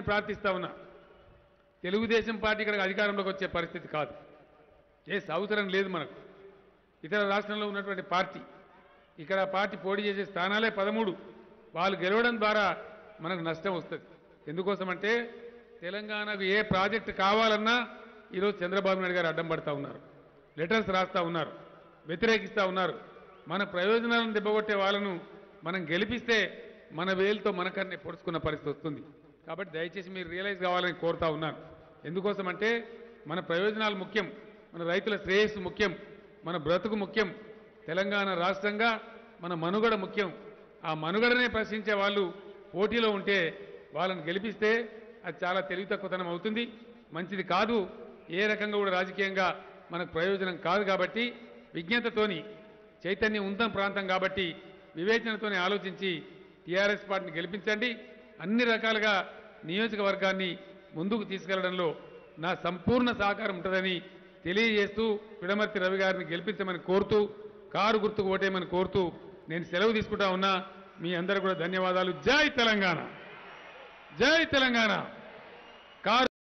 ప్రార్థిస్తా ఉన్నా తెలుగుదేశం పార్టీ ఇక్కడ అధికారంలోకి వచ్చే పరిస్థితి కాదు చేసే అవసరం లేదు మనకు ఇతర రాష్ట్రంలో ఉన్నటువంటి పార్టీ ఇక్కడ ఆ పార్టీ పోటీ చేసే స్థానాలే పదమూడు వాళ్ళు గెలవడం ద్వారా మనకు నష్టం వస్తుంది ఎందుకోసమంటే తెలంగాణకు ఏ ప్రాజెక్టు కావాలన్నా ఈరోజు చంద్రబాబు నాయుడు గారు అడ్డం పడతా ఉన్నారు లెటర్స్ రాస్తా ఉన్నారు వ్యతిరేకిస్తూ ఉన్నారు మన ప్రయోజనాలను దెబ్బగొట్టే వాళ్ళను మనం గెలిపిస్తే మన వేలుతో మనకన్నే పొడుచుకున్న పరిస్థితి వస్తుంది కాబట్టి దయచేసి మీరు రియలైజ్ కావాలని కోరుతా ఉన్నాను ఎందుకోసమంటే మన ప్రయోజనాలు ముఖ్యం మన రైతుల శ్రేయస్సు ముఖ్యం మన బ్రతుకు ముఖ్యం తెలంగాణ రాష్ట్రంగా మన మనుగడ ముఖ్యం ఆ మనుగడనే ప్రశ్నించే వాళ్ళు పోటీలో ఉంటే వాళ్ళని గెలిపిస్తే అది చాలా తెలివి తక్కువతనం అవుతుంది మంచిది కాదు ఏ రకంగా కూడా రాజకీయంగా మనకు ప్రయోజనం కాదు కాబట్టి విజ్ఞతతోని చైతన్యం ఉన్న ప్రాంతం కాబట్టి వివేచనతోని ఆలోచించి టీఆర్ఎస్ పార్టీని గెలిపించండి అన్ని రకాలుగా నియోజకవర్గాన్ని ముందుకు తీసుకెళ్లడంలో నా సంపూర్ణ సహకారం ఉంటుందని తెలియజేస్తూ పిడమర్తి రవి గారిని గెలిపించమని కోరుతూ కారు గుర్తుకు ఓటేయమని కోరుతూ నేను సెలవు తీసుకుంటా ఉన్నా మీ అందరూ కూడా ధన్యవాదాలు జై తెలంగాణ జై తెలంగాణ